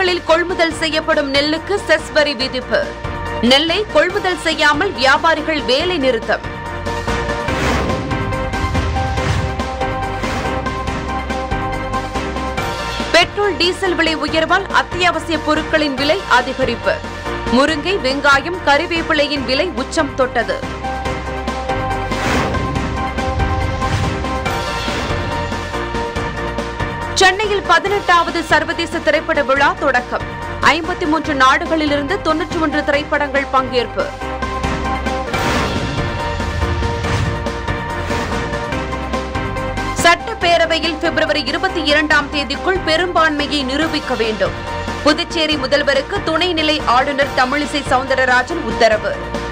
மாவட்டங்களில் கொள்முதல் செய்யப்படும் நெல்லுக்கு செஸ் வரி விதிப்பு நெல்லை கொள்முதல் செய்யாமல் வியாபாரிகள் வேலை நிறுத்தம் பெட்ரோல் டீசல் விலை உயர்வால் அத்தியாவசிய பொருட்களின் விலை அதிகரிப்பு முருங்கை வெங்காயம் கறிவேப்பிலையின் விலை உச்சம் தொட்டது சென்னையில் பதினெட்டாவது சர்வதேச திரைப்பட விழா தொடக்கம் ஐம்பத்தி மூன்று நாடுகளிலிருந்து தொன்னூற்றி ஒன்று திரைப்படங்கள் பங்கேற்பு சட்டப்பேரவையில் பிப்ரவரி இருபத்தி இரண்டாம் தேதிக்குள் பெரும்பான்மையை நிரூபிக்க வேண்டும் புதுச்சேரி முதல்வருக்கு துணைநிலை ஆளுநர் தமிழிசை சவுந்தரராஜன் உத்தரவு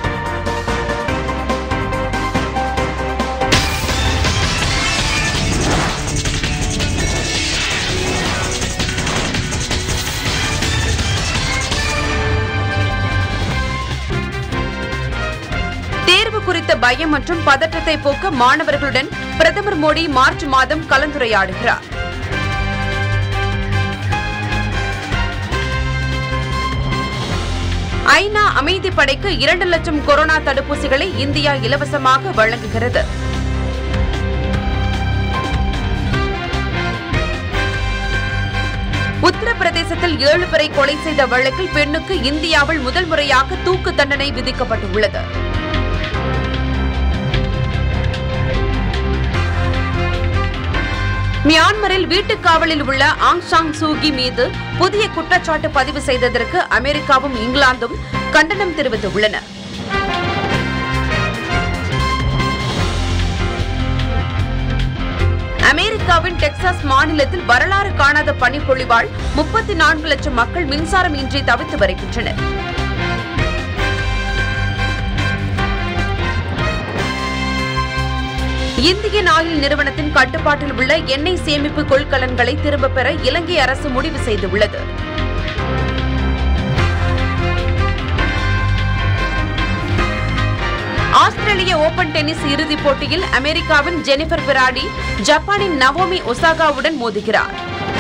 தேர்வு குறித்த பயம் மற்றும் பதற்றத்தை போக்க மாணவர்களுடன் பிரதமர் மோடி மார்ச் மாதம் கலந்துரையாடுகிறார் ஐநா அமைதி படைக்கு இரண்டு லட்சம் கொரோனா தடுப்பூசிகளை இந்தியா இலவசமாக வழங்குகிறது உத்தரப்பிரதேசத்தில் ஏழு பேரை கொலை செய்த வழக்கில் பெண்ணுக்கு இந்தியாவில் முதல் முறையாக தூக்கு தண்டனை விதிக்கப்பட்டுள்ளது மியான்மரில் வீட்டுக் காவலில் உள்ள ஆங் சாங் சூகி மீது புதிய குற்றச்சாட்டு பதிவு செய்ததற்கு அமெரிக்காவும் இங்கிலாந்தும் கண்டனம் தெரிவித்துள்ளன அமெரிக்காவின் டெக்சாஸ் மாநிலத்தில் வரலாறு காணாத பனிப்பொழிவால் முப்பத்தி நான்கு லட்சம் மக்கள் மின்சாரம் இன்றி தவித்து வருகின்றனர் இந்தியன் ஆயில் நிறுவனத்தின் கட்டுப்பாட்டில் உள்ள எண்ணெய் சேமிப்பு கொள்கலன்களை திரும்பப் பெற இலங்கை அரசு முடிவு செய்துள்ளது ஆஸ்திரேலிய ஓபன் டென்னிஸ் இறுதிப் போட்டியில் அமெரிக்காவின் ஜெனிஃபர் பிராடி ஜப்பானின் நவோமி ஒசாகாவுடன் மோதுகிறார்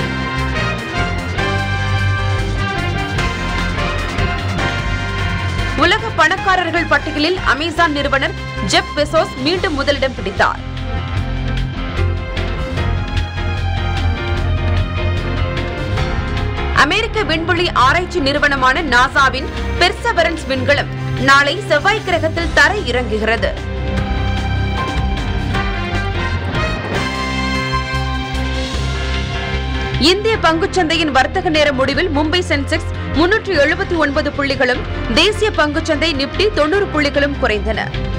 உலக பணக்காரர்கள் பட்டியலில் அமேசான் நிறுவனர் ஜெப் பெசோஸ் மீண்டும் முதலிடம் பிடித்தார் அமெரிக்க விண்வெளி ஆராய்ச்சி நிறுவனமான நாசாவின் பெர்சவரன்ஸ் விண்கலம் நாளை செவ்வாய் கிரகத்தில் தரை இறங்குகிறது இந்திய பங்குச்சந்தையின் வர்த்தக நேர முடிவில் மும்பை சென்செக்ஸ் முன்னூற்று எழுபத்தி ஒன்பது புள்ளிகளும் தேசிய பங்குச்சந்தை நிப்டி தொண்ணூறு புள்ளிகளும் குறைந்தன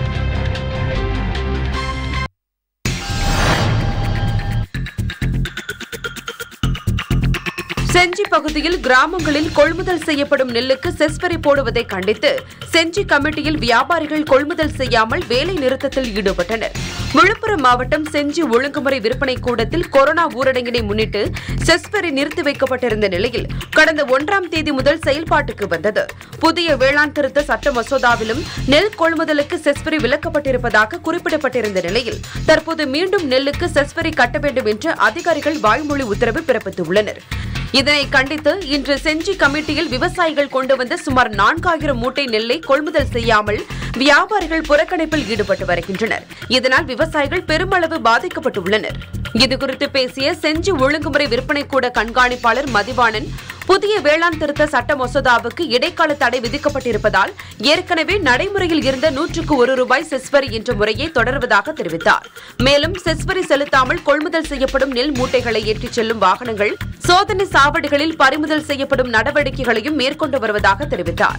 செஞ்சி பகுதியில் கிராமங்களில் கொள்முதல் செய்யப்படும் நெல்லுக்கு செஸ் வரி போடுவதை கண்டித்து செஞ்சி கமிட்டியில் வியாபாரிகள் கொள்முதல் செய்யாமல் வேலை நிறுத்தத்தில் ஈடுபட்டனர் விழுப்புரம் மாவட்டம் செஞ்சி ஒழுங்குமுறை விற்பனை கூடத்தில் கொரோனா ஊரடங்கினை முன்னிட்டு செஸ் வரி நிறுத்தி வைக்கப்பட்டிருந்த நிலையில் கடந்த ஒன்றாம் தேதி முதல் செயல்பாட்டுக்கு வந்தது புதிய வேளாண் திருத்த சட்ட மசோதாவிலும் நெல் கொள்முதலுக்கு செஸ் வரி விலக்கப்பட்டிருப்பதாக குறிப்பிடப்பட்டிருந்த நிலையில் தற்போது மீண்டும் நெல்லுக்கு செஸ் வரி கட்ட வேண்டும் என்று அதிகாரிகள் வாய்மொழி உத்தரவு பிறப்பித்துள்ளனர் இதனை கண்டித்து இன்று செஞ்சி கமிட்டியில் விவசாயிகள் கொண்டு வந்த சுமார் நான்காயிரம் மூட்டை நெல்லை கொள்முதல் செய்யாமல் வியாபாரிகள் புறக்கணிப்பில் ஈடுபட்டு வருகின்றனர் இதனால் விவசாயிகள் பெருமளவு பாதிக்கப்பட்டுள்ளனர் இதுகுறித்து பேசிய செஞ்சி ஒழுங்குமுறை விற்பனை கூட கண்காணிப்பாளர் மதிவாணன் புதிய வேளாண் திருத்த சட்ட மசோதாவுக்கு இடைக்கால தடை விதிக்கப்பட்டிருப்பதால் ஏற்கனவே நடைமுறையில் இருந்த நூற்றுக்கு ஒரு ரூபாய் செஸ்வரி என்ற முறையை தொடர்வதாக தெரிவித்தார் மேலும் செஸ்வரி செலுத்தாமல் கொள்முதல் செய்யப்படும் நெல் மூட்டைகளை ஏற்றிச் செல்லும் வாகனங்கள் சோதனை சாவடிகளில் பறிமுதல் செய்யப்படும் நடவடிக்கைகளையும் மேற்கொண்டு வருவதாக தெரிவித்தார்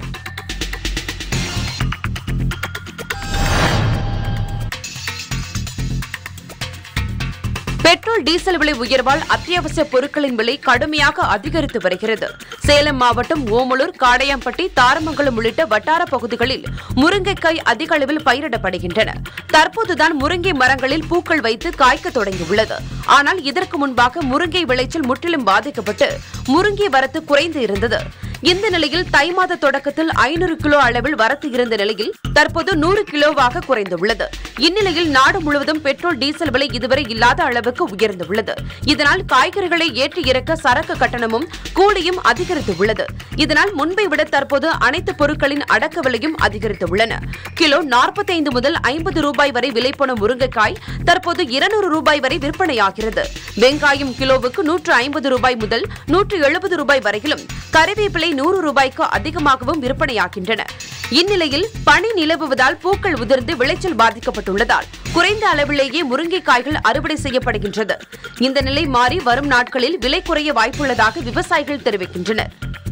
பெட்ரோல் டீசல் விலை உயர்வால் அத்தியாவசிய பொருட்களின் விலை கடுமையாக அதிகரித்து வருகிறது சேலம் மாவட்டம் ஓமலூர் காடையாம்பட்டி தாரமங்கலம் உள்ளிட்ட வட்டார பகுதிகளில் முருங்கைக்காய் அதிக அளவில் பயிரிடப்படுகின்றன தற்போதுதான் முருங்கை மரங்களில் பூக்கள் வைத்து காய்க்க தொடங்கியுள்ளது ஆனால் இதற்கு முன்பாக முருங்கை விளைச்சல் முற்றிலும் பாதிக்கப்பட்டு முருங்கை வரத்து குறைந்து இருந்தது இந்த நிலையில் தை மாத தொடக்கத்தில் ஐநூறு கிலோ அளவில் வரத்து இருந்த நிலையில் தற்போது நூறு கிலோவாக குறைந்துள்ளது இந்நிலையில் நாடு முழுவதும் பெட்ரோல் டீசல் விலை இதுவரை இல்லாத அளவுக்கு உயர்ந்துள்ளது இதனால் காய்கறிகளை ஏற்றி இறக்க சரக்கு கட்டணமும் கூலியும் அதிகரித்துள்ளது இதனால் முன்பை விட தற்போது அனைத்து பொருட்களின் அடக்க விலையும் அதிகரித்துள்ளன கிலோ 45 முதல் ஐம்பது ரூபாய் வரை விலை போன முருங்கைக்காய் தற்போது இருநூறு ரூபாய் வரை விற்பனையாகிறது வெங்காயம் கிலோவுக்கு நூற்று ஐம்பது ரூபாய் முதல் நூற்று எழுபது ரூபாய் வரையிலும் கறிவேப்பிலை நூறு ரூபாய்க்கு அதிகமாகவும் விற்பனையாகின்றன இந்நிலையில் பனி நிலவுவதால் பூக்கள் உதிர்ந்து விளைச்சல் பாதிக்கப்பட்டுள்ளதால் குறைந்த அளவிலேயே முருங்கைக்காய்கள் அறுவடை செய்யப்படுகின்றது இந்த நிலை மாறி வரும் நாட்களில் விலை குறைய வாய்ப்புள்ளதாக விவசாயிகள் தெரிவிக்கின்றனர்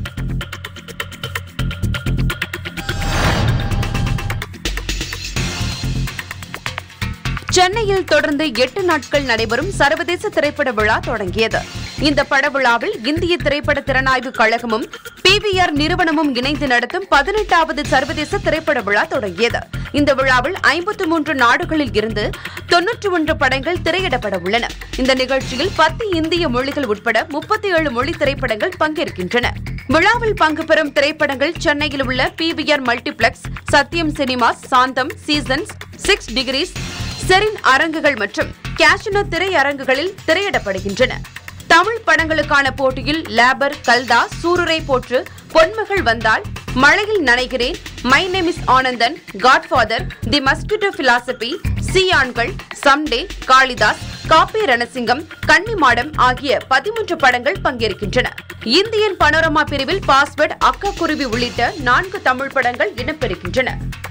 சென்னையில் தொடர்ந்து எட்டு நாட்கள் நடைபெறும் சர்வதேச திரைப்பட விழா தொடங்கியது இந்த படவிழாவில் இந்திய திரைப்பட திறனாய்வு கழகமும் பிவிஆர் நிறுவனமும் இணைந்து நடத்தும் பதினெட்டாவது சர்வதேச திரைப்பட விழா தொடங்கியது இந்த விழாவில் ஐம்பத்து மூன்று நாடுகளில் இருந்து தொன்னூற்றி ஒன்று படங்கள் திரையிடப்பட உள்ளன இந்த நிகழ்ச்சியில் பத்து இந்திய மொழிகள் உட்பட முப்பத்தி ஏழு மொழி திரைப்படங்கள் பங்கேற்கின்றன விழாவில் பங்கு பெறும் திரைப்படங்கள் சென்னையில் உள்ள PVR multiplex Sathyam cinemas Santham seasons six degrees செரின் அரங்குகள் மற்றும் கேஷினோ திரையரங்குகளில் திரையிடப்படுகின்றன தமிழ் படங்களுக்கான போட்டியில் லேபர் கல்தா சூரரை போற்று பொன்மகள் வந்தால் மழையில் நனைகிறேன் my name is Anandan Godfather the mosquito philosophy சி ஆண்கள் சம்டே காளிதாஸ் காப்பி ரணசிங்கம் கன்னிமாடம் ஆகிய பதிமூன்று படங்கள் பங்கேற்கின்றன இந்தியன் பனோரமா பிரிவில் பாஸ்வேர்ட் அக்கா குருவி உள்ளிட்ட நான்கு தமிழ் படங்கள் இடம்பெறுகின்றன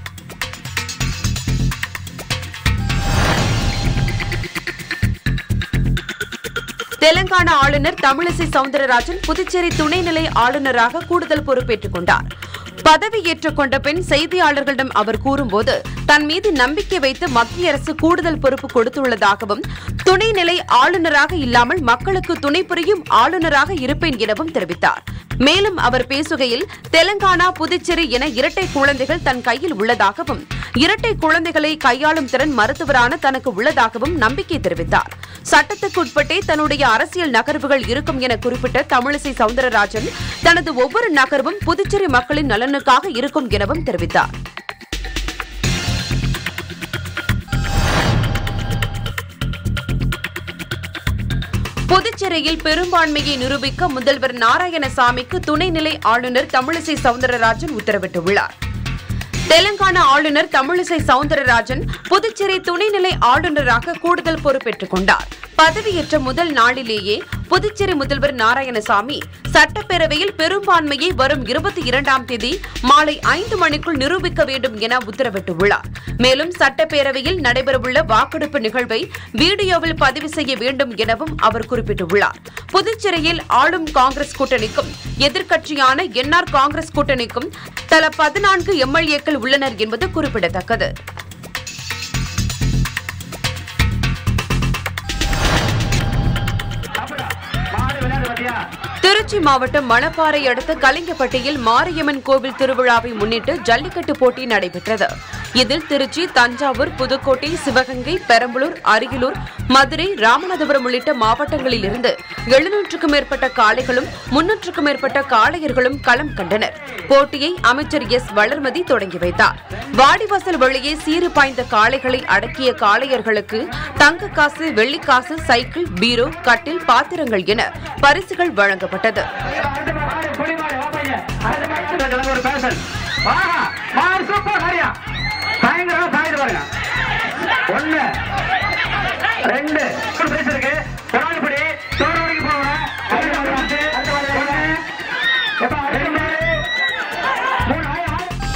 தெலங்கானா ஆளுநர் தமிழிசை சவுந்தரராஜன் புதுச்சேரி துணைநிலை ஆளுநராக கூடுதல் பொறுப்பேற்றுக் கொண்டார் பதவியேற்றுக் கொண்ட பின் செய்தியாளர்களிடம் அவர் கூறும்போது தன் மீது நம்பிக்கை வைத்து மத்திய அரசு கூடுதல் பொறுப்பு கொடுத்துள்ளதாகவும் துணைநிலை ஆளுநராக இல்லாமல் மக்களுக்கு துணை புரியும் ஆளுநராக இருப்பேன் எனவும் தெரிவித்தார் மேலும் அவர் பேசுகையில் தெலங்கானா புதுச்சேரி என இரட்டை குழந்தைகள் தன் கையில் உள்ளதாகவும் இரட்டை குழந்தைகளை கையாளும் திறன் மருத்துவரான தனக்கு உள்ளதாகவும் நம்பிக்கை தெரிவித்தார் சட்டத்துக்கு உட்பட்டே தன்னுடைய அரசியல் நகர்வுகள் இருக்கும் என குறிப்பிட்ட தமிழிசை சவுந்தரராஜன் தனது ஒவ்வொரு நகர்வும் புதுச்சேரி மக்களின் நலனுக்காக இருக்கும் எனவும் தெரிவித்தார் புதுச்சேரியில் பெரும்பான்மையை நிரூபிக்க முதல்வர் நாராயணசாமிக்கு துணைநிலை ஆளுநர் தமிழிசை சவுந்தரராஜன் உத்தரவிட்டுள்ளார் தெலங்கானா ஆளுநர் தமிழிசை சவுந்தரராஜன் புதுச்சேரி துணைநிலை ஆளுநராக கூடுதல் பொறுப்பேற்றுக் கொண்டார் பதவியேற்ற முதல் நாளிலேயே புதுச்சேரி முதல்வர் நாராயணசாமி சட்டப்பேரவையில் பெரும்பான்மையை வரும் இருபத்தி இரண்டாம் தேதி மாலை ஐந்து மணிக்குள் நிரூபிக்க வேண்டும் என உத்தரவிட்டுள்ளார் மேலும் சட்டப்பேரவையில் நடைபெறவுள்ள வாக்கெடுப்பு நிகழ்வை வீடியோவில் பதிவு செய்ய வேண்டும் எனவும் அவர் குறிப்பிட்டுள்ளார் புதுச்சேரியில் ஆளும் காங்கிரஸ் கூட்டணிக்கும் எதிர்க்கட்சியான என்ஆர் காங்கிரஸ் கூட்டணிக்கும் தலா பதினான்கு எம்எல்ஏக்கள் உள்ளனர் என்பது குறிப்பிடத்தக்கது திருச்சி மாவட்டம் மணப்பாறை அடுத்த கலிங்கப்பட்டியில் மாரியம்மன் கோவில் திருவிழாவை முன்னிட்டு ஜல்லிக்கட்டு போட்டி நடைபெற்றது இதில் திருச்சி தஞ்சாவூர் புதுக்கோட்டை சிவகங்கை பெரம்பலூர் அரியலூர் மதுரை ராமநாதபுரம் உள்ளிட்ட மாவட்டங்களில் இருந்து எழுநூற்றுக்கும் மேற்பட்ட காளைகளும் முன்னூற்றுக்கும் மேற்பட்ட காளையர்களும் களம் கண்டனர் போட்டியை அமைச்சர் எஸ் வளர்மதி தொடங்கி வைத்தார் வாடிவாசல் வழியே சீறு பாய்ந்த காளைகளை அடக்கிய காளையர்களுக்கு தங்க காசு வெள்ளிக்காசு சைக்கிள் பீரோ கட்டில் பாத்திரங்கள் என பரிசுகள் வழங்கப்பட்டது ஒரு பேசல் வாங்க மாடு சூப்பர் ஹரியா பயங்கரமா பாயுது பாருங்க ஒண்ணு ரெண்டு ஒரு பிரைஸ் இருக்கு ஒரு ஆள் இப்படி தோற வரைக்கும் போவேன் அடுத்த ஒரு ஆச்சு ஒண்ணு எப்பா ரெண்டு மூணு ஆயா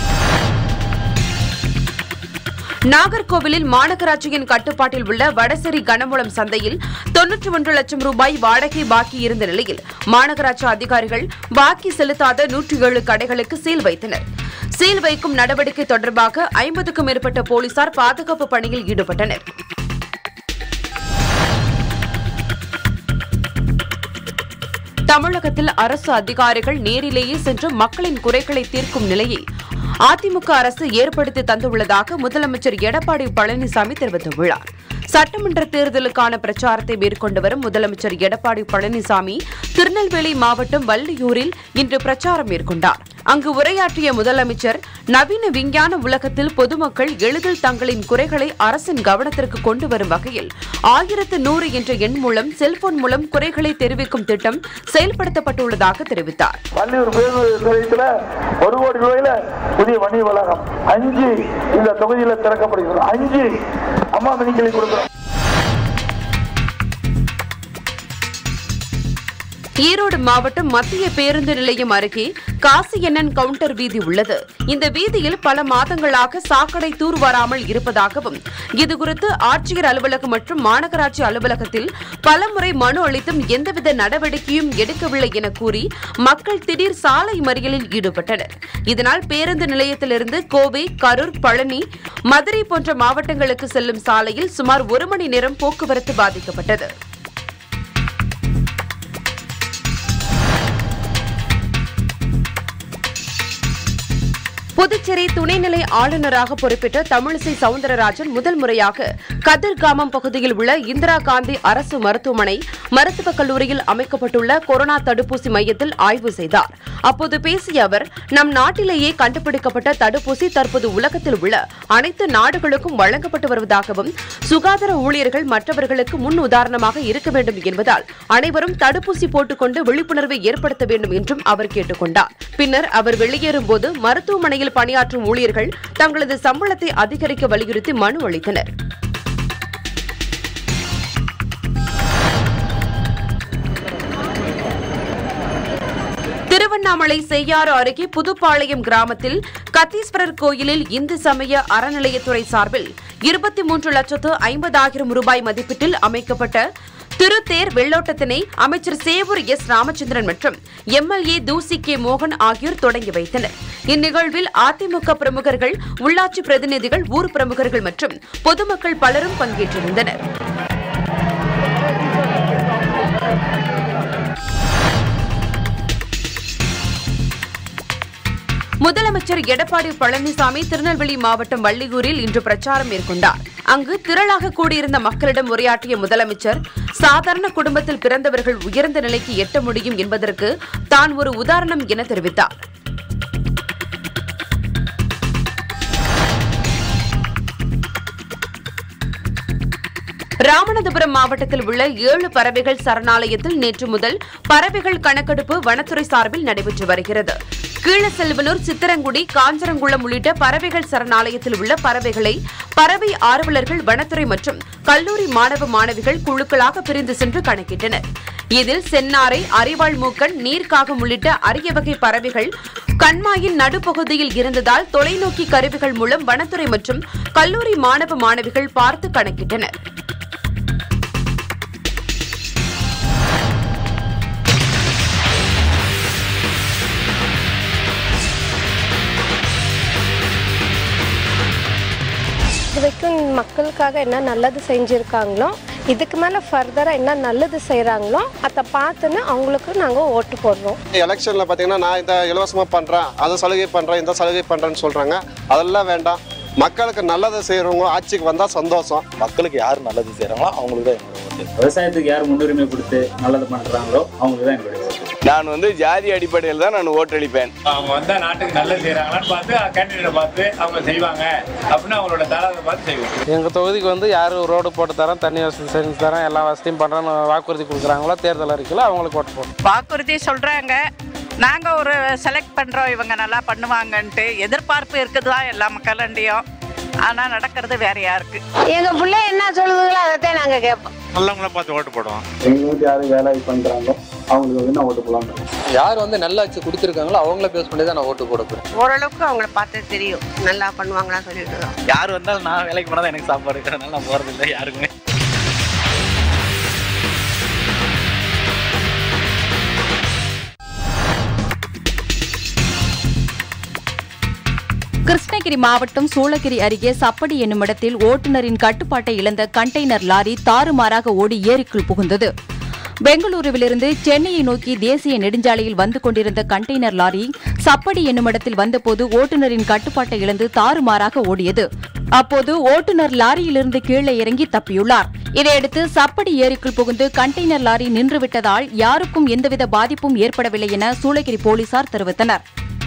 நாகர்கோவிலில் மாநகராட்சியின் கட்டுப்பாட்டில் உள்ள வடசேரி கனமுளம் சந்தையில் தொன்னூற்றி ஒன்று லட்சம் ரூபாய் வாடகை பாக்கி இருந்த நிலையில் மாநகராட்சி அதிகாரிகள் பாக்கி செலுத்தாத நூற்றி ஏழு கடைகளுக்கு சீல் வைத்தனர் சீல் வைக்கும் நடவடிக்கை தொடர்பாக ஐம்பதுக்கும் மேற்பட்ட போலீசார் பாதுகாப்பு பணியில் ஈடுபட்டனர் தமிழகத்தில் அரசு அதிகாரிகள் நேரிலேயே சென்று மக்களின் குறைகளை தீர்க்கும் நிலையை அதிமுக அரசு ஏற்படுத்தி தந்துள்ளதாக முதலமைச்சர் எடப்பாடி பழனிசாமி தெரிவித்துள்ளார் சட்டமன்ற தேர்தலுக்கான பிரச்சாரத்தை மேற்கொண்டு வரும் முதலமைச்சர் எடப்பாடி பழனிசாமி திருநெல்வேலி மாவட்டம் வள்ளியூரில் இன்று பிரச்சாரம் மேற்கொண்டார் அங்கு உரையாற்றிய முதலமைச்சர் நவீன விஞ்ஞான உலகத்தில் பொதுமக்கள் எளிதில் தங்களின் குறைகளை அரசின் கவனத்திற்கு கொண்டு வரும் வகையில் ஆயிரத்து நூறு என்ற எண் மூலம் செல்போன் மூலம் குறைகளை தெரிவிக்கும் திட்டம் செயல்படுத்தப்பட்டுள்ளதாக தெரிவித்தார் பள்ளியூர் பேருந்து நிலையத்தில் ஒரு கோடி ரூபாயில புதிய வணிக வளாகம் அஞ்சு இந்த தொகுதியில திறக்கப்படுகிறது அஞ்சு அம்மா மினிக்களை கொடுக்கிறோம் ஈரோடு மாவட்டம் மத்திய பேருந்து நிலையம் அருகே காசியண்ணன் கவுண்டர் வீதி உள்ளது இந்த வீதியில் பல மாதங்களாக சாக்கடை தூர்வாராமல் இருப்பதாகவும் இதுகுறித்து ஆட்சியர் அலுவலகம் மற்றும் மாநகராட்சி அலுவலகத்தில் பலமுறை மனு அளித்தும் எந்தவித நடவடிக்கையும் எடுக்கவில்லை என கூறி மக்கள் திடீர் சாலை மறியலில் ஈடுபட்டனர் இதனால் பேருந்து நிலையத்திலிருந்து கோவை கரூர் பழனி மதுரை போன்ற மாவட்டங்களுக்கு செல்லும் சாலையில் சுமார் ஒரு மணி நேரம் போக்குவரத்து பாதிக்கப்பட்டது புதுச்சேரி துணைநிலை ஆளுநராக பொறுப்பேற்ற தமிழிசை சவுந்தரராஜன் முதல் முறையாக கதிர்காமம் பகுதியில் உள்ள இந்திரா காந்தி அரசு மருத்துவமனை மருத்துவக் கல்லூரியில் அமைக்கப்பட்டுள்ள கொரோனா தடுப்பூசி மையத்தில் ஆய்வு செய்தார் அப்போது பேசிய அவர் நம் நாட்டிலேயே கண்டுபிடிக்கப்பட்ட தடுப்பூசி தற்போது உலகத்தில் உள்ள அனைத்து நாடுகளுக்கும் வழங்கப்பட்டு வருவதாகவும் சுகாதார ஊழியர்கள் மற்றவர்களுக்கு முன் உதாரணமாக இருக்க வேண்டும் என்பதால் அனைவரும் தடுப்பூசி போட்டுக்கொண்டு விழிப்புணர்வை ஏற்படுத்த வேண்டும் என்றும் அவர் கேட்டுக் கொண்டார் பின்னர் அவர் வெளியேறும்போது மருத்துவமனையில் பணியாற்றும் ஊழியர்கள் தங்களது சம்பளத்தை அதிகரிக்க வலியுறுத்தி மனு அளித்தனர் திருவண்ணாமலை செய்யாறு அருகே புதுப்பாளையம் கிராமத்தில் கத்தீஸ்வரர் கோயிலில் இந்து சமய அறநிலையத்துறை சார்பில் இருபத்தி மூன்று லட்சத்து ஐம்பதாயிரம் ரூபாய் மதிப்பீட்டில் அமைக்கப்பட்ட திருத்தேர் வெள்ளோட்டத்தினை அமைச்சர் சேவூர் எஸ் ராமச்சந்திரன் மற்றும் எம்எல்ஏ தூசி கே மோகன் ஆகியோர் தொடங்கி வைத்தனர் இந்நிகழ்வில் அதிமுக பிரமுகர்கள் உள்ளாட்சி பிரதிநிதிகள் ஊர் பிரமுகர்கள் மற்றும் பொதுமக்கள் பலரும் பங்கேற்றிருந்தனர் முதலமைச்சர் எடப்பாடி பழனிசாமி திருநெல்வேலி மாவட்டம் வள்ளியூரில் இன்று பிரச்சாரம் மேற்கொண்டார் அங்கு திரளாக கூடியிருந்த மக்களிடம் உரையாற்றிய முதலமைச்சர் சாதாரண குடும்பத்தில் பிறந்தவர்கள் உயர்ந்த நிலைக்கு எட்ட முடியும் என்பதற்கு தான் ஒரு உதாரணம் என தெரிவித்தார் ராமநாதபுரம் மாவட்டத்தில் உள்ள ஏழு பறவைகள் சரணாலயத்தில் நேற்று முதல் பறவைகள் கணக்கெடுப்பு வனத்துறை சார்பில் நடைபெற்று வருகிறது கீழசெல்வனூர் சித்தரங்குடி காஞ்சரங்குளம் உள்ளிட்ட பறவைகள் சரணாலயத்தில் உள்ள பறவைகளை பறவை ஆர்வலர்கள் வனத்துறை மற்றும் கல்லூரி மாணவ மாணவிகள் குழுக்களாக பிரிந்து சென்று கணக்கிட்டனர் இதில் சென்னாரை அரிவாள் மூக்கன் நீர்க்காகம் உள்ளிட்ட அரிய வகை பறவைகள் கண்மாயின் நடுப்பகுதியில் இருந்ததால் தொலைநோக்கி கருவிகள் மூலம் வனத்துறை மற்றும் கல்லூரி மாணவ மாணவிகள் பார்த்து கணக்கிட்டனர் இது வரைக்கும் மக்களுக்காக என்ன நல்லது செஞ்சுருக்காங்களோ இதுக்கு மேலே ஃபர்தராக என்ன நல்லது செய்கிறாங்களோ அதை பார்த்துன்னு அவங்களுக்கு நாங்கள் ஓட்டு போடுறோம் எலெக்ஷனில் பார்த்தீங்கன்னா நான் இந்த இலவசமாக பண்ணுறேன் அதை சலுகை பண்ணுறேன் இந்த சலுகை பண்ணுறேன்னு சொல்கிறாங்க அதெல்லாம் வேண்டாம் மக்களுக்கு நல்லதை செய்கிறவங்க ஆட்சிக்கு வந்தால் சந்தோஷம் மக்களுக்கு யார் நல்லது செய்கிறாங்களோ அவங்களுக்கு தான் என்னோட ஓட்டு விவசாயத்துக்கு யார் முன்னுரிமை கொடுத்து நல்லது பண்றாங்களோ அவங்களுக்கு தான் என்னுடைய ஓட்டு நான் வந்து ஜாதி அடிப்படையில் தான் நான் ஓட்டளிப்பேன் அவங்க வந்தா நாட்டுக்கு நல்லது செய்யறாங்களான்னு பார்த்து கேண்டிடேட்டை பார்த்து அவங்க செய்வாங்க அப்படின்னு அவங்களோட தராதை பார்த்து செய்வோம் எங்கள் தொகுதிக்கு வந்து யார் ரோடு போட்டு தரேன் தண்ணி வசதி செஞ்சு தரேன் எல்லா வசதியும் பண்ணுறேன்னு வாக்குறுதி கொடுக்குறாங்களோ தேர்தல் அறிக்கையில் அவங்களுக்கு ஓட்டு போடணும் வாக்குறுதி சொல்கிறாங்க நாங்கள் ஒரு செலக்ட் பண்ணுறோம் இவங்க நல்லா பண்ணுவாங்கன்ட்டு எதிர்பார்ப்பு இருக்குது தான் எல்லா மக்களிடையும் ஆனால் நடக்கிறது வேற யாருக்கு எங்கள் பிள்ளை என்ன சொல்லுதுங்களோ அதை தான் நாங்கள் கேட்போம் நல்லவங்கள பார்த்து ஓட்டு போடுவோம் எங்களுக்கு யார் வேலை பண்ணுறாங்களோ அவங்களுக்கு வந்து நான் ஓட்டு போடலாம் யார் வந்து நல்லாட்சி கொடுத்துருக்காங்களோ அவங்கள பேஸ் பண்ணி தான் நான் ஓட்டு போட போகிறேன் ஓரளவுக்கு அவங்கள பார்த்து தெரியும் நல்லா பண்ணுவாங்களா சொல்லிட்டு தான் யார் வந்தாலும் நான் வேலைக்கு போனால் தான் எனக்கு சாப்பாடு இருக்கிறதுனால நான் போகிறதில்ல யாருக்குமே கிருஷ்ணகிரி மாவட்டம் சூளகிரி அருகே சப்படி என்னும் இடத்தில் ஓட்டுநரின் கட்டுப்பாட்டை இழந்த கண்டெய்னர் லாரி தாறுமாறாக ஓடி ஏரிக்குள் புகுந்தது பெங்களூருவிலிருந்து சென்னையை நோக்கி தேசிய நெடுஞ்சாலையில் வந்து கொண்டிருந்த கண்டெய்னர் லாரி சப்படி என்னுமிடத்தில் வந்தபோது ஓட்டுநரின் கட்டுப்பாட்டை இழந்து தாறுமாறாக ஓடியது அப்போது ஓட்டுநர் லாரியிலிருந்து கீழே இறங்கி தப்பியுள்ளார் இதையடுத்து சப்படி ஏரிக்குள் புகுந்து கண்டெய்னர் லாரி நின்றுவிட்டதால் யாருக்கும் எந்தவித பாதிப்பும் ஏற்படவில்லை என சூளகிரி போலீசார் தெரிவித்தனர்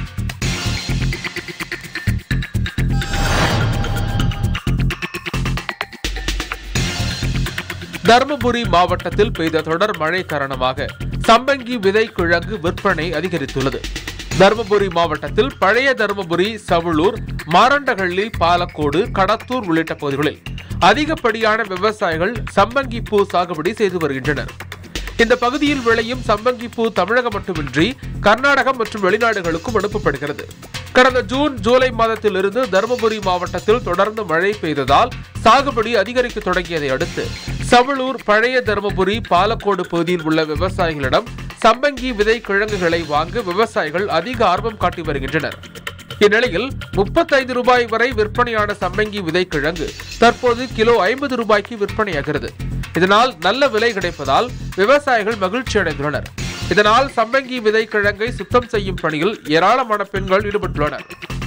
தருமபுரி மாவட்டத்தில் பெய்த தொடர் மழை காரணமாக சம்பங்கி விதை கிழங்கு விற்பனை அதிகரித்துள்ளது தருமபுரி மாவட்டத்தில் பழைய தருமபுரி சவுளூர் மாரண்டஹள்ளி பாலக்கோடு கடத்தூர் உள்ளிட்ட பகுதிகளில் அதிகப்படியான விவசாயிகள் சம்பங்கி பூ சாகுபடி செய்து வருகின்றனர் இந்த பகுதியில் விளையும் சம்பங்கி பூ தமிழகம் மட்டுமின்றி கர்நாடகம் மற்றும் வெளிநாடுகளுக்கும் அனுப்பப்படுகிறது கடந்த ஜூன் ஜூலை மாதத்திலிருந்து தருமபுரி மாவட்டத்தில் தொடர்ந்து மழை பெய்ததால் சாகுபடி அதிகரிக்க தொடங்கியதை அடுத்து சவளூர் பழைய தருமபுரி பாலக்கோடு பகுதியில் உள்ள விவசாயிகளிடம் சம்பங்கி விதை கிழங்குகளை வாங்க விவசாயிகள் அதிக ஆர்வம் காட்டி வருகின்றனர் இந்நிலையில் முப்பத்தைந்து ரூபாய் வரை விற்பனையான சம்பங்கி விதை கிழங்கு தற்போது கிலோ ஐம்பது ரூபாய்க்கு விற்பனையாகிறது இதனால் நல்ல விலை கிடைப்பதால் விவசாயிகள் மகிழ்ச்சி அடைந்துள்ளனர் இதனால் சம்பங்கி விதை கிழங்கை சுத்தம் செய்யும் பணியில் ஏராளமான பெண்கள் ஈடுபட்டுள்ளனர்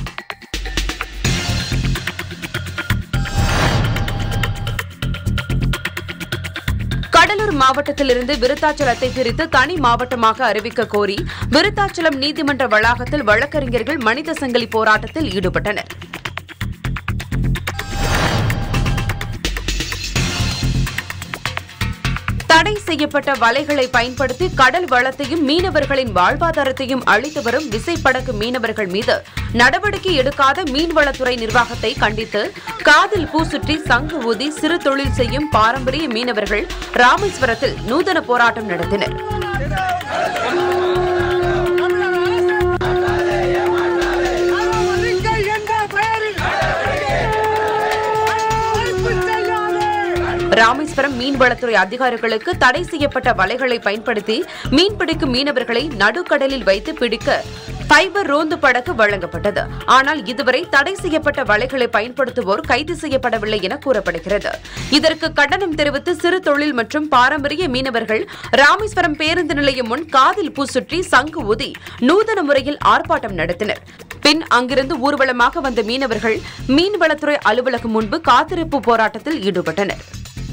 கடலூர் மாவட்டத்திலிருந்து விருத்தாச்சலத்தை பிரித்து தனி மாவட்டமாக அறிவிக்க கோரி விருத்தாச்சலம் நீதிமன்ற வளாகத்தில் வழக்கறிஞர்கள் மனித சங்கிலி போராட்டத்தில் ஈடுபட்டனர் தடை செய்யப்பட்ட வலைகளை பயன்படுத்தி கடல் வளத்தையும் மீனவர்களின் வாழ்வாதாரத்தையும் அளித்து வரும் விசைப்படகு மீனவர்கள் மீது நடவடிக்கை எடுக்காத மீன்வளத்துறை நிர்வாகத்தை கண்டித்து காதில் பூ சுற்றி சங்கு ஊதி சிறு தொழில் செய்யும் பாரம்பரிய மீனவர்கள் ராமேஸ்வரத்தில் நூதன போராட்டம் நடத்தினர் ராமேஸ்வரம் மீன்வளத்துறை அதிகாரிகளுக்கு தடை செய்யப்பட்ட வலைகளை பயன்படுத்தி மீன்பிடிக்கும் மீனவர்களை நடுக்கடலில் வைத்து பிடிக்க ஃபைபர் ரோந்து படகு வழங்கப்பட்டது ஆனால் இதுவரை தடை செய்யப்பட்ட வலைகளை பயன்படுத்துவோர் கைது செய்யப்படவில்லை என கூறப்படுகிறது இதற்கு கண்டனம் தெரிவித்து சிறு தொழில் மற்றும் பாரம்பரிய மீனவர்கள் ராமேஸ்வரம் பேருந்து நிலையம் முன் காதில் பூ சுற்றி சங்கு ஊதி நூதன முறையில் ஆர்ப்பாட்டம் நடத்தினர் பின் அங்கிருந்து ஊர்வலமாக வந்த மீனவர்கள் மீன்வளத்துறை அலுவலகம் முன்பு காத்திருப்பு போராட்டத்தில் ஈடுபட்டனர்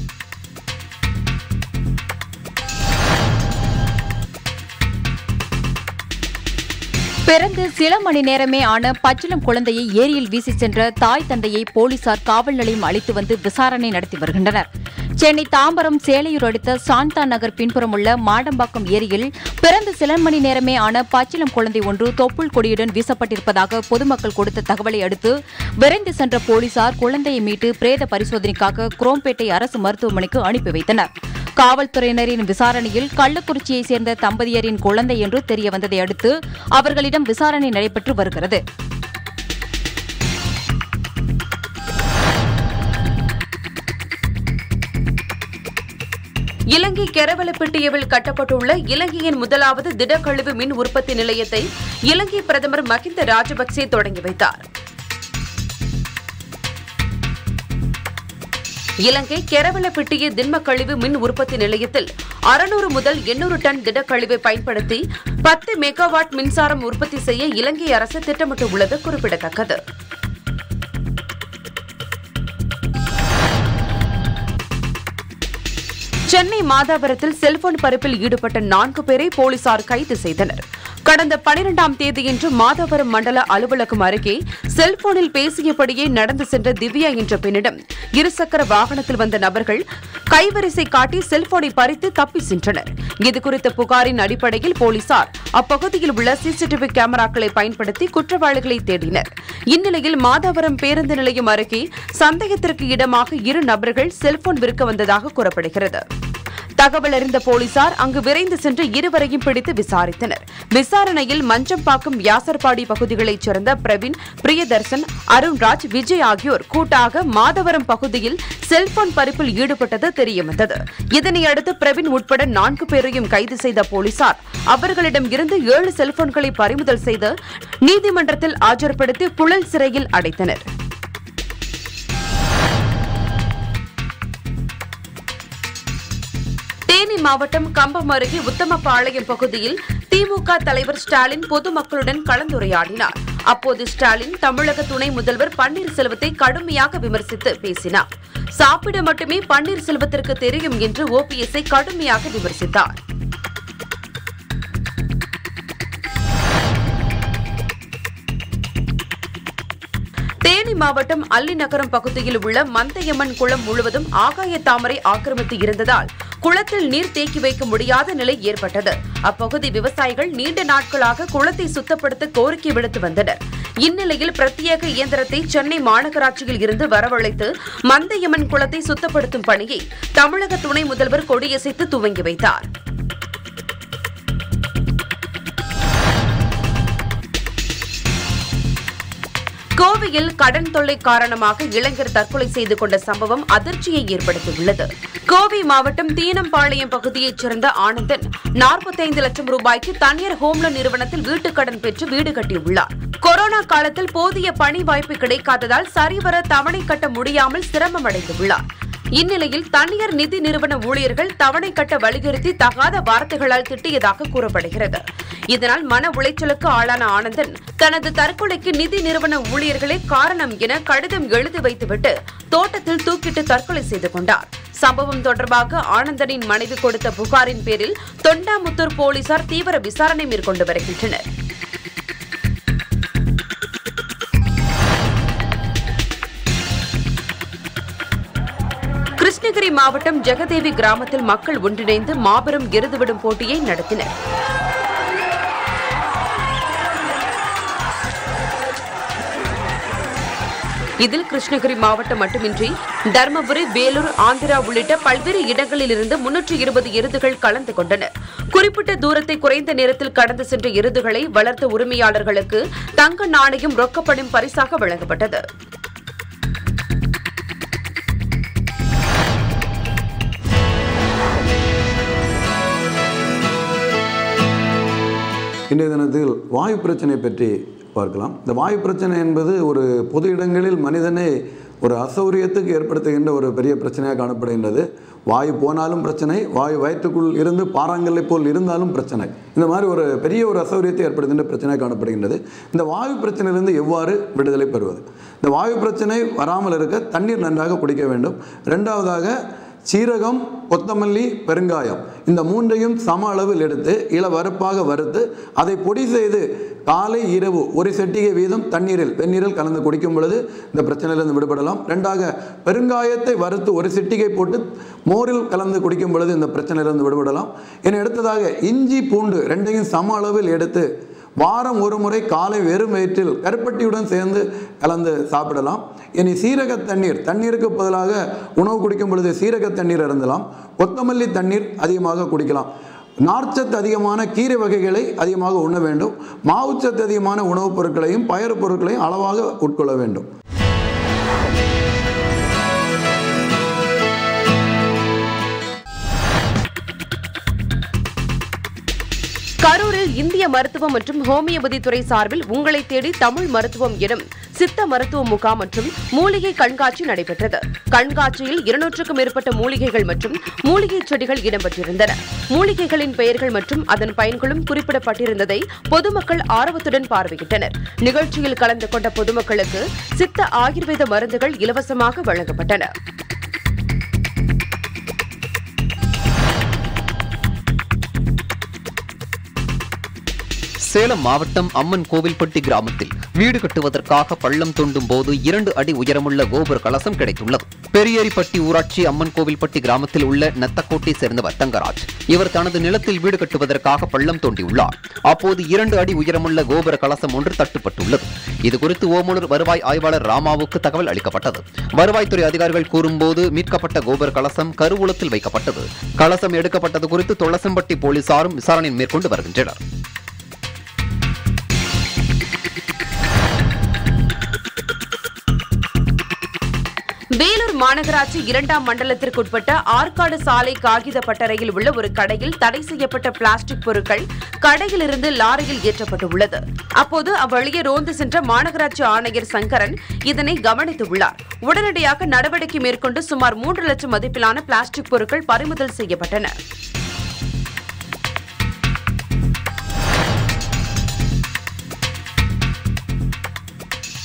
பிறந்து சில மணி நேரமே ஆன பச்சிளம் குழந்தையை ஏரியில் வீசி சென்ற தாய் தந்தையை போலீசார் காவல் நிலையம் அழைத்து வந்து விசாரணை நடத்தி வருகின்றனர் சென்னை தாம்பரம் சேலையூர் அடுத்த சாந்தா நகர் பின்புறம் உள்ள மாடம்பாக்கம் ஏரியில் பிறந்து சில மணி நேரமே ஆன பச்சிளம் குழந்தை ஒன்று தொப்புள் கொடியுடன் வீசப்பட்டிருப்பதாக பொதுமக்கள் கொடுத்த தகவலை அடுத்து விரைந்து சென்ற போலீசார் குழந்தையை மீட்டு பிரேத பரிசோதனைக்காக குரோம்பேட்டை அரசு மருத்துவமனைக்கு அனுப்பி வைத்தனர் காவல்துறையினரின் விசாரணையில் கள்ளக்குறிச்சியைச் சேர்ந்த தம்பதியரின் குழந்தை என்று தெரியவந்ததை அடுத்து அவர்களிடம் விசாரணை நடைபெற்று வருகிறது இலங்கை கெரவலப்பிட்டியவில் கட்டப்பட்டுள்ள இலங்கையின் முதலாவது திடக்கழிவு மின் உற்பத்தி நிலையத்தை இலங்கை பிரதமர் மஹிந்த ராஜபக்சே தொடங்கி வைத்தார் இலங்கை கெரவலப்பிட்டிய திண்ம கழிவு மின் உற்பத்தி நிலையத்தில் அறுநூறு முதல் எண்ணூறு டன் திடக்கழிவை பயன்படுத்தி பத்து மெகாவாட் மின்சாரம் உற்பத்தி செய்ய இலங்கை அரசு திட்டமிட்டுள்ளது குறிப்பிடத்தக்கது சென்னை மாதாவரத்தில் செல்போன் பறிப்பில் ஈடுபட்ட நான்கு பேரை போலீசார் கைது செய்தனர் கடந்த பனிரெண்டாம் தேதியன்று மாதவரம் மண்டல அலுவலகம் அருகே செல்போனில் பேசியபடியே நடந்து சென்ற திவ்யா என்ற பெண்ணிடம் இருசக்கர வாகனத்தில் வந்த நபர்கள் கைவரிசை காட்டி செல்போனை பறித்து தப்பி சென்றனர் இதுகுறித்த புகாரின் அடிப்படையில் போலீசார் அப்பகுதியில் உள்ள சிசிடிவி கேமராக்களை பயன்படுத்தி குற்றவாளிகளை தேடினர் இந்நிலையில் மாதவரம் பேருந்து நிலையம் அருகே சந்தேகத்திற்கு இடமாக இரு நபர்கள் செல்போன் விற்க வந்ததாக கூறப்படுகிறது தகவல் அறிந்த போலீசார் அங்கு விரைந்து சென்று இருவரையும் பிடித்து விசாரித்தனர் விசாரணையில் மஞ்சம்பாக்கம் வியாசர்பாடி பகுதிகளைச் சேர்ந்த பிரவீன் பிரியதர்சன் அருண்ராஜ் விஜய் ஆகியோர் கூட்டாக மாதவரம் பகுதியில் செல்போன் பறிப்பில் ஈடுபட்டது தெரியவந்தது இதனையடுத்து பிரவீன் உட்பட நான்கு பேரையும் கைது செய்த போலீசார் அவர்களிடம் இருந்து ஏழு செல்போன்களை பறிமுதல் செய்து நீதிமன்றத்தில் ஆஜர்படுத்தி புழல் சிறையில் அடைத்தனர் தேனி தேனி மாவட்டம் கம்பம் அருகே உத்தமபாளையம் பகுதியில் திமுக தலைவர் ஸ்டாலின் பொதுமக்களுடன் கலந்துரையாடினார் அப்போது ஸ்டாலின் தமிழக துணை முதல்வர் பன்னீர்செல்வத்தை கடுமையாக விமர்சித்து பேசினார் சாப்பிட மட்டுமே பன்னீர்செல்வத்திற்கு தெரியும் என்று ஓபிஎஸ்ஐ கடுமையாக விமர்சித்தார் தேனி மாவட்டம் அல்லிநகரம் பகுதியில் உள்ள மந்தையம்மன் குளம் முழுவதும் ஆகாய தாமரை ஆக்கிரமித்து இருந்ததால் குளத்தில் நீர் தேக்கி வைக்க முடியாத நிலை ஏற்பட்டது அப்பகுதி விவசாயிகள் நீண்ட நாட்களாக குளத்தை சுத்தப்படுத்த கோரிக்கை விடுத்து வந்தனர் இந்நிலையில் பிரத்யேக இயந்திரத்தை சென்னை மாநகராட்சியில் இருந்து வரவழைத்து மந்தையம்மன் குளத்தை சுத்தப்படுத்தும் பணியை தமிழக துணை முதல்வர் கொடியசைத்து துவங்கி வைத்தார் கோவையில் கடன் தொல்லை காரணமாக இளைஞர் தற்கொலை செய்து கொண்ட சம்பவம் அதிர்ச்சியை ஏற்படுத்தியுள்ளது கோவை மாவட்டம் தீனம்பாளையம் பகுதியைச் சேர்ந்த ஆனந்தன் நாற்பத்தைந்து லட்சம் ரூபாய்க்கு தனியார் ஹோம்லோன் நிறுவனத்தில் வீட்டுக் கடன் பெற்று வீடு கட்டியுள்ளார் கொரோனா காலத்தில் போதிய பணி வாய்ப்பு கிடைக்காததால் சரிவர தவணை கட்ட முடியாமல் சிரமம் அடைந்துள்ளார் இந்நிலையில் தனியார் நிதி நிறுவன ஊழியர்கள் தவணை கட்ட வலியுறுத்தி தகாத வார்த்தைகளால் திட்டியதாக கூறப்படுகிறது இதனால் மன உளைச்சலுக்கு ஆளான ஆனந்தன் தனது தற்கொலைக்கு நிதி நிறுவன ஊழியர்களே காரணம் என கடிதம் எழுதி வைத்துவிட்டு தோட்டத்தில் தூக்கிட்டு தற்கொலை செய்து கொண்டார் சம்பவம் தொடர்பாக ஆனந்தனின் மனைவி கொடுத்த புகாரின் பேரில் தொண்டாமுத்தூர் போலீசார் தீவிர விசாரணை மேற்கொண்டு வருகின்றனர் கிருஷ்ணகிரி மாவட்டம் ஜெகதேவி கிராமத்தில் மக்கள் ஒன்றிணைந்து மாபெரும் எருதுவிடும் போட்டியை நடத்தினர் இதில் கிருஷ்ணகிரி மாவட்டம் மட்டுமின்றி தர்மபுரி வேலூர் ஆந்திரா உள்ளிட்ட பல்வேறு இடங்களிலிருந்து முன்னூற்று இருபது எருதுகள் கலந்து கொண்டன குறிப்பிட்ட தூரத்தை குறைந்த நேரத்தில் கடந்து சென்ற எருதுகளை வளர்த்த உரிமையாளர்களுக்கு தங்க நாணயம் ரொக்கப்படும் பரிசாக வழங்கப்பட்டது இன்றைய தினத்தில் வாயு பிரச்சனை பற்றி பார்க்கலாம் இந்த வாயு பிரச்சனை என்பது ஒரு பொது இடங்களில் மனிதனை ஒரு அசௌரியத்துக்கு ஏற்படுத்துகின்ற ஒரு பெரிய பிரச்சனையாக காணப்படுகின்றது வாயு போனாலும் பிரச்சனை வாயு வயிற்றுக்குள் இருந்து பாறாங்கல்லை போல் இருந்தாலும் பிரச்சனை இந்த மாதிரி ஒரு பெரிய ஒரு அசௌரியத்தை ஏற்படுத்துகின்ற பிரச்சனையாக காணப்படுகின்றது இந்த வாயு பிரச்சனையிலிருந்து எவ்வாறு விடுதலை பெறுவது இந்த வாயு பிரச்சனை வராமல் இருக்க தண்ணீர் நன்றாக குடிக்க வேண்டும் ரெண்டாவதாக சீரகம் கொத்தமல்லி பெருங்காயம் இந்த மூன்றையும் சம அளவில் எடுத்து இளவறுப்பாக வறுத்து அதை பொடி செய்து காலை இரவு ஒரு செட்டிகை வீதம் தண்ணீரில் வெந்நீரில் கலந்து குடிக்கும் பொழுது இந்த பிரச்சனையிலிருந்து விடுபடலாம் ரெண்டாக பெருங்காயத்தை வறுத்து ஒரு சிட்டிகை போட்டு மோரில் கலந்து குடிக்கும் பொழுது இந்த பிரச்சனையிலிருந்து விடுபடலாம் என அடுத்ததாக இஞ்சி பூண்டு ரெண்டையும் சம அளவில் எடுத்து வாரம் ஒரு முறை காலை வெறும் வயிற்றில் கருப்பட்டியுடன் சேர்ந்து கலந்து சாப்பிடலாம் இனி சீரக தண்ணீர் தண்ணீருக்கு பதிலாக உணவு குடிக்கும் பொழுது சீரக தண்ணீர் அருந்தலாம் கொத்தமல்லி தண்ணீர் அதிகமாக குடிக்கலாம் நார்ச்சத்து அதிகமான கீரை வகைகளை அதிகமாக உண்ண வேண்டும் மாவுச்சத்து அதிகமான உணவுப் பொருட்களையும் பயறு பொருட்களையும் அளவாக உட்கொள்ள வேண்டும் கரூரில் இந்திய மருத்துவம் மற்றும் ஹோமியோபதி துறை சார்பில் உங்களை தேடி தமிழ் மருத்துவம் எனும் சித்த மருத்துவ முகாம் மற்றும் மூலிகை கண்காட்சி நடைபெற்றது கண்காட்சியில் இருநூற்றுக்கும் மேற்பட்ட மூலிகைகள் மற்றும் மூலிகை செடிகள் இடம்பெற்றிருந்தன மூலிகைகளின் பெயர்கள் மற்றும் அதன் பயன்களும் குறிப்பிடப்பட்டிருந்ததை பொதுமக்கள் ஆர்வத்துடன் பார்வையிட்டனர் நிகழ்ச்சியில் கலந்து கொண்ட பொதுமக்களுக்கு சித்த ஆயுர்வேத மருந்துகள் இலவசமாக வழங்கப்பட்டன சேலம் மாவட்டம் அம்மன் கோவில்பட்டி கிராமத்தில் வீடு கட்டுவதற்காக பள்ளம் தோண்டும் போது இரண்டு அடி உயரமுள்ள கோபுர கலசம் கிடைத்துள்ளது பெரியேரிப்பட்டி ஊராட்சி அம்மன் கோவில்பட்டி கிராமத்தில் உள்ள நத்தக்கோட்டை சேர்ந்தவர் தங்கராஜ் இவர் தனது நிலத்தில் வீடு கட்டுவதற்காக பள்ளம் தோண்டியுள்ளார் அப்போது இரண்டு அடி உயரமுள்ள கோபுர கலசம் ஒன்று தட்டுப்பட்டுள்ளது இதுகுறித்து ஓமலூர் வருவாய் ஆய்வாளர் ராமாவுக்கு தகவல் அளிக்கப்பட்டது வருவாய்த்துறை அதிகாரிகள் கூறும்போது மீட்கப்பட்ட கோபுர கலசம் கருவூலத்தில் வைக்கப்பட்டது கலசம் எடுக்கப்பட்டது குறித்து தொளசம்பட்டி போலீசாரும் விசாரணை மேற்கொண்டு வருகின்றனர் வேலூர் மாநகராட்சி இரண்டாம் மண்டலத்திற்குட்பட்ட ஆற்காடு சாலை காகித பட்டறையில் உள்ள ஒரு கடையில் தடை செய்யப்பட்ட பிளாஸ்டிக் பொருட்கள் கடையிலிருந்து லாரியில் ஏற்றப்பட்டுள்ளது அப்போது அவ்வழியே ரோந்து சென்ற மாநகராட்சி ஆணையர் சங்கரன் இதனை கவனித்துள்ளார் உடனடியாக நடவடிக்கை மேற்கொண்டு சுமார் மூன்று லட்சம் மதிப்பிலான பிளாஸ்டிக் பொருட்கள் பறிமுதல் செய்யப்பட்டன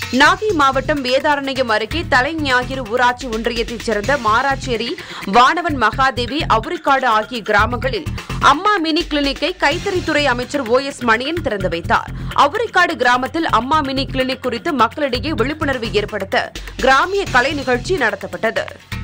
நாகை மாவட்டம் வேதாரண்யம் அருகே தலைஞாயிறு ஊராட்சி ஒன்றியத்தைச் சேர்ந்த மாராச்சேரி வானவன் மகாதேவி அவுரிக்காடு ஆகிய கிராமங்களில் அம்மா மினி கிளினிக்கை கைத்தறித்துறை அமைச்சர் ஓ எஸ் மணியன் திறந்து வைத்தார் அவுரிக்காடு கிராமத்தில் அம்மா மினி கிளினிக் குறித்து மக்களிடையே விழிப்புணர்வு ஏற்படுத்த கிராமிய கலை நிகழ்ச்சி நடத்தப்பட்டது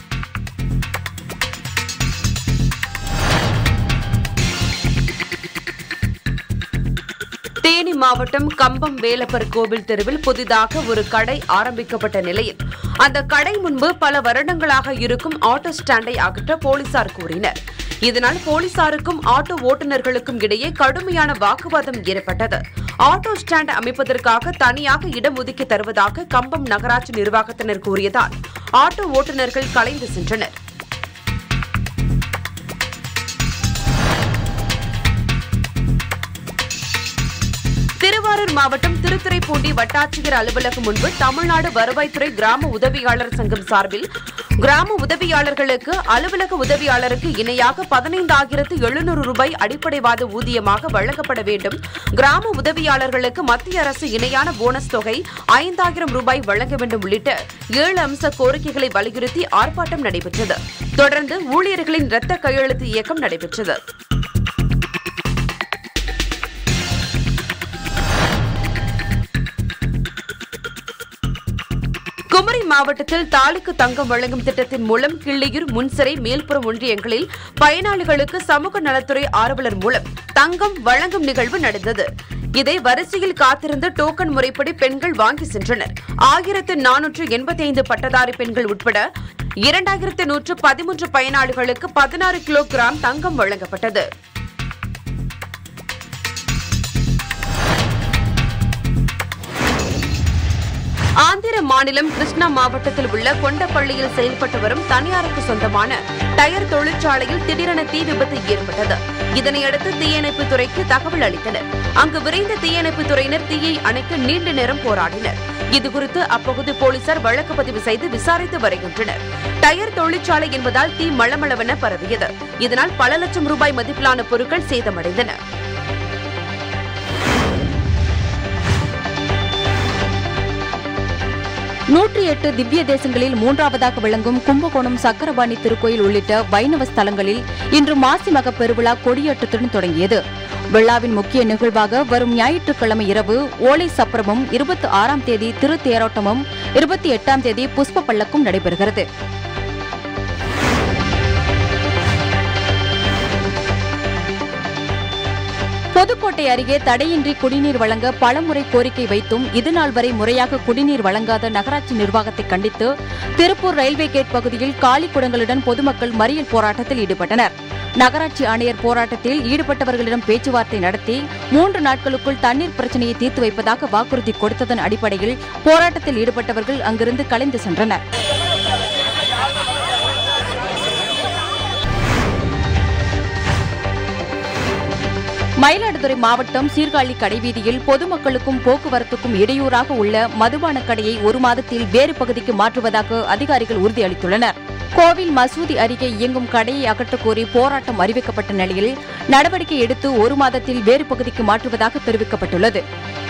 தேனி மாவட்டம் கம்பம் வேலப்பர் கோவில் தெருவில் புதிதாக ஒரு கடை ஆரம்பிக்கப்பட்ட நிலையில் அந்த கடை முன்பு பல வருடங்களாக இருக்கும் ஆட்டோ ஸ்டாண்டை அகற்ற போலீசார் கூறினர் இதனால் போலீசாருக்கும் ஆட்டோ ஓட்டுநர்களுக்கும் இடையே கடுமையான வாக்குவாதம் ஏற்பட்டது ஆட்டோ ஸ்டாண்ட் அமைப்பதற்காக தனியாக இடம் ஒதுக்கி தருவதாக கம்பம் நகராட்சி நிர்வாகத்தினர் கூறியதால் ஆட்டோ ஓட்டுநர்கள் கலைந்து சென்றனர் திருவாரூர் மாவட்டம் திருத்துறைப்பூண்டி வட்டாட்சியர் அலுவலகம் முன்பு தமிழ்நாடு வருவாய்த்துறை கிராம உதவியாளர் சங்கம் சார்பில் கிராம உதவியாளர்களுக்கு அலுவலக உதவியாளருக்கு இணையாக பதினைந்தாயிரத்து எழுநூறு ரூபாய் அடிப்படைவாத ஊதியமாக வழங்கப்பட வேண்டும் கிராம உதவியாளர்களுக்கு மத்திய அரசு இணையான போனஸ் தொகை ஐந்தாயிரம் ரூபாய் வழங்க வேண்டும் உள்ளிட்ட ஏழு அம்ச கோரிக்கைகளை வலியுறுத்தி ஆர்ப்பாட்டம் நடைபெற்றது தொடர்ந்து ஊழியர்களின் இரத்த கையெழுத்து இயக்கம் நடைபெற்றது குமரி மாவட்டத்தில் தாலிக்கு தங்கம் வழங்கும் திட்டத்தின் மூலம் கிள்ளியூர் முன்சிறை மேல்புறம் ஒன்றியங்களில் பயனாளிகளுக்கு சமூக நலத்துறை ஆர்வலர் மூலம் தங்கம் வழங்கும் நிகழ்வு நடந்தது இதை வரிசையில் காத்திருந்து டோக்கன் முறைப்படி பெண்கள் வாங்கி சென்றனர் ஆயிரத்து நானூற்று எண்பத்தி ஐந்து பட்டதாரி பெண்கள் உட்பட இரண்டாயிரத்து நூற்று பதிமூன்று பயனாளிகளுக்கு பதினாறு கிலோகிராம் தங்கம் வழங்கப்பட்டது ஆந்திர மாநிலம் கிருஷ்ணா மாவட்டத்தில் உள்ள கொண்டப்பள்ளியில் செயல்பட்டு வரும் தனியாருக்கு சொந்தமான டயர் தொழிற்சாலையில் திடீரென தீ விபத்து ஏற்பட்டது இதனையடுத்து தீயணைப்புத் துறைக்கு தகவல் அளித்தனர் அங்கு விரைந்த தீயணைப்புத் துறையினர் தீயை அணைக்க நீண்ட நேரம் போராடினர் இதுகுறித்து அப்பகுதி போலீசார் வழக்கு பதிவு செய்து விசாரித்து வருகின்றனர் டயர் தொழிற்சாலை என்பதால் தீ மளமளவென பரவியது இதனால் பல லட்சம் ரூபாய் மதிப்பிலான பொருட்கள் சேதமடைந்தன நூற்றி எட்டு திவ்ய தேசங்களில் மூன்றாவதாக விளங்கும் கும்பகோணம் சக்கரபாணி திருக்கோயில் உள்ளிட்ட வைணவ ஸ்தலங்களில் இன்று மாசி மக பெருவிழா கொடியேற்றத்துடன் தொடங்கியது விழாவின் முக்கிய நிகழ்வாக வரும் ஞாயிற்றுக்கிழமை இரவு ஓலை சப்பரமும் இருபத்தி ஆறாம் தேதி திருத்தேரோட்டமும் இருபத்தி எட்டாம் தேதி புஷ்ப பல்லக்கும் நடைபெறுகிறது புதுக்கோட்டை அருகே தடையின்றி குடிநீர் வழங்க பலமுறை கோரிக்கை வைத்தும் இதுநாள் வரை முறையாக குடிநீர் வழங்காத நகராட்சி நிர்வாகத்தை கண்டித்து திருப்பூர் ரயில்வே கேட் பகுதியில் காலி குடங்களுடன் பொதுமக்கள் மறியல் போராட்டத்தில் ஈடுபட்டனர் நகராட்சி ஆணையர் போராட்டத்தில் ஈடுபட்டவர்களிடம் பேச்சுவார்த்தை நடத்தி மூன்று நாட்களுக்குள் தண்ணீர் பிரச்சனையை தீர்த்து வைப்பதாக வாக்குறுதி கொடுத்ததன் அடிப்படையில் போராட்டத்தில் ஈடுபட்டவர்கள் அங்கிருந்து கலைந்து சென்றனர் மயிலாடுதுறை மாவட்டம் சீர்காழி கடைவீதியில் பொதுமக்களுக்கும் போக்குவரத்துக்கும் இடையூறாக உள்ள மதுபான கடையை ஒரு மாதத்தில் வேறு பகுதிக்கு மாற்றுவதாக அதிகாரிகள் உறுதியளித்துள்ளனர் கோவில் மசூதி அருகே இயங்கும் கடையை அகற்றக் கோரி போராட்டம் அறிவிக்கப்பட்ட நிலையில் நடவடிக்கை எடுத்து ஒரு மாதத்தில் வேறு பகுதிக்கு மாற்றுவதாக தெரிவிக்கப்பட்டுள்ளது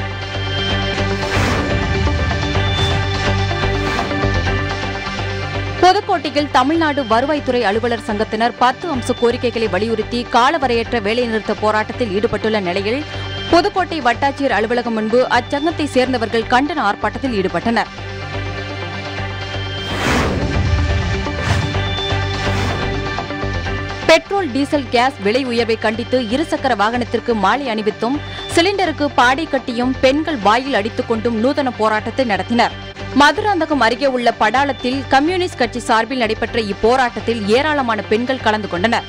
புதுக்கோட்டையில் தமிழ்நாடு வருவாய்த்துறை அலுவலர் சங்கத்தினர் பத்து அம்ச கோரிக்கைகளை வலியுறுத்தி காலவரையற்ற வேலைநிறுத்த போராட்டத்தில் ஈடுபட்டுள்ள நிலையில் புதுக்கோட்டை வட்டாட்சியர் அலுவலகம் முன்பு அச்சங்கத்தை சேர்ந்தவர்கள் கண்டன ஆர்ப்பாட்டத்தில் ஈடுபட்டனர் பெட்ரோல் டீசல் கேஸ் விலை உயர்வை கண்டித்து இருசக்கர வாகனத்திற்கு மாலை அணிவித்தும் சிலிண்டருக்கு பாடை கட்டியும் பெண்கள் வாயில் அடித்துக் கொண்டும் நூதன போராட்டத்தை நடத்தினர் மதுராந்தகம் அருகே உள்ள படாளத்தில் கம்யூனிஸ்ட் கட்சி சார்பில் நடைபெற்ற இப்போராட்டத்தில் ஏராளமான பெண்கள் கலந்து கொண்டனர்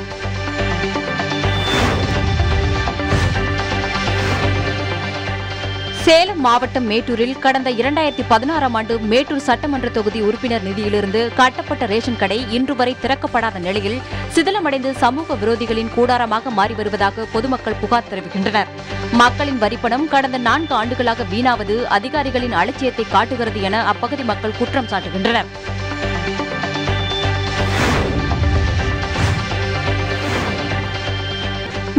சேலம் மாவட்டம் மேட்டூரில் கடந்த இரண்டாயிரத்தி பதினாறாம் ஆண்டு மேட்டூர் சட்டமன்ற தொகுதி உறுப்பினர் நிதியிலிருந்து கட்டப்பட்ட ரேஷன் கடை இன்று வரை திறக்கப்படாத நிலையில் சிதிலமடைந்து சமூக விரோதிகளின் கூடாரமாக மாறி வருவதாக பொதுமக்கள் புகார் தெரிவிக்கின்றனர் மக்களின் வரிப்பணம் கடந்த நான்கு ஆண்டுகளாக வீணாவது அதிகாரிகளின் அலட்சியத்தை காட்டுகிறது என அப்பகுதி மக்கள் குற்றம் சாட்டுகின்றனர்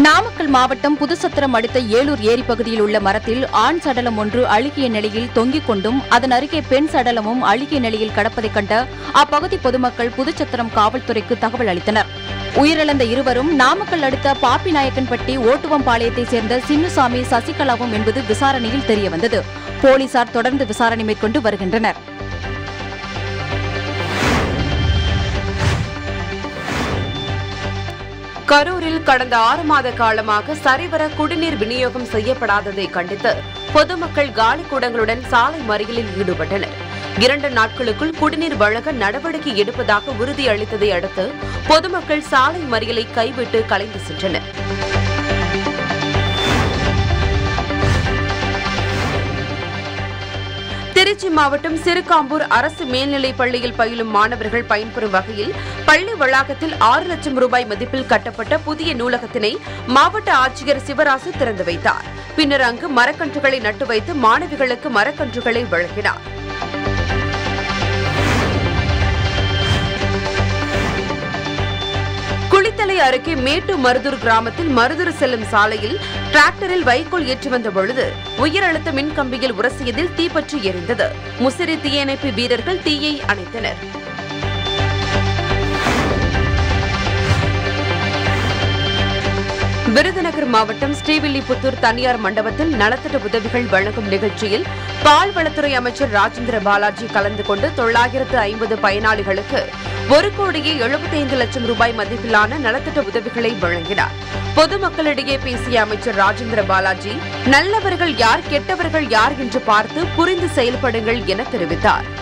நாமக்கல் மாவட்டம் புதுசத்திரம் அடுத்த ஏலூர் ஏரி பகுதியில் உள்ள மரத்தில் ஆண் சடலம் ஒன்று அழுகிய நிலையில் தொங்கிக் கொண்டும் அதன் அருகே பெண் சடலமும் அழுகிய நிலையில் கடப்பதைக் கண்ட அப்பகுதி பொதுமக்கள் புதுச்சத்திரம் காவல்துறைக்கு தகவல் அளித்தனர் உயிரிழந்த இருவரும் நாமக்கல் அடுத்த பாப்பிநாயக்கன்பட்டி ஓட்டுவம்பாளையத்தைச் சேர்ந்த சின்னுசாமி சசிகலாவும் என்பது விசாரணையில் தெரியவந்தது போலீசார் தொடர்ந்து விசாரணை மேற்கொண்டு வருகின்றனர் கரூரில் கடந்த ஆறு மாத காலமாக சரிவர குடிநீர் விநியோகம் செய்யப்படாததை கண்டித்து பொதுமக்கள் காலி குடங்களுடன் சாலை மறியலில் ஈடுபட்டனர் இரண்டு நாட்களுக்குள் குடிநீர் வழங்க நடவடிக்கை எடுப்பதாக உறுதியளித்ததை அடுத்து பொதுமக்கள் சாலை மறியலை கைவிட்டு கலைந்து சென்றனர் திருச்சி மாவட்டம் சிறுகாம்பூர் அரசு மேல்நிலைப் பள்ளியில் பயிலும் மாணவர்கள் பயன்பெறும் வகையில் பள்ளி வளாகத்தில் ஆறு லட்சம் ரூபாய் மதிப்பில் கட்டப்பட்ட புதிய நூலகத்தினை மாவட்ட ஆட்சியர் சிவராசு திறந்து வைத்தார் பின்னர் அங்கு மரக்கன்றுகளை நட்டு வைத்து மாணவிகளுக்கு மரக்கன்றுகளை வழங்கினார் குளித்தலை அருகே மேட்டு மருதூர் கிராமத்தில் மருதூர் செல்லும் சாலையில் டிராக்டரில் வைக்கோல் ஏற்றி வந்த பொழுது உயரழுத்த மின் கம்பியில் உரசியதில் தீப்பற்றி எரிந்தது முசிறி தீயணைப்பு வீரர்கள் தீயை அணைத்தனர் விருதுநகர் மாவட்டம் ஸ்ரீவில்லிபுத்தூர் தனியார் மண்டபத்தில் நலத்திட்ட உதவிகள் வழங்கும் நிகழ்ச்சியில் பால்வளத்துறை அமைச்சர் ராஜேந்திர பாலாஜி கலந்து கொண்டு தொள்ளாயிரத்து ஐம்பது பயனாளிகளுக்கு ஒரு கோடியே எழுபத்தைந்து லட்சம் ரூபாய் மதிப்பிலான நலத்திட்ட உதவிகளை வழங்கினார் பொதுமக்களிடையே பேசிய அமைச்சர் ராஜேந்திர பாலாஜி நல்லவர்கள் யார் கெட்டவர்கள் யார் என்று பார்த்து புரிந்து செயல்படுங்கள் என தெரிவித்தார்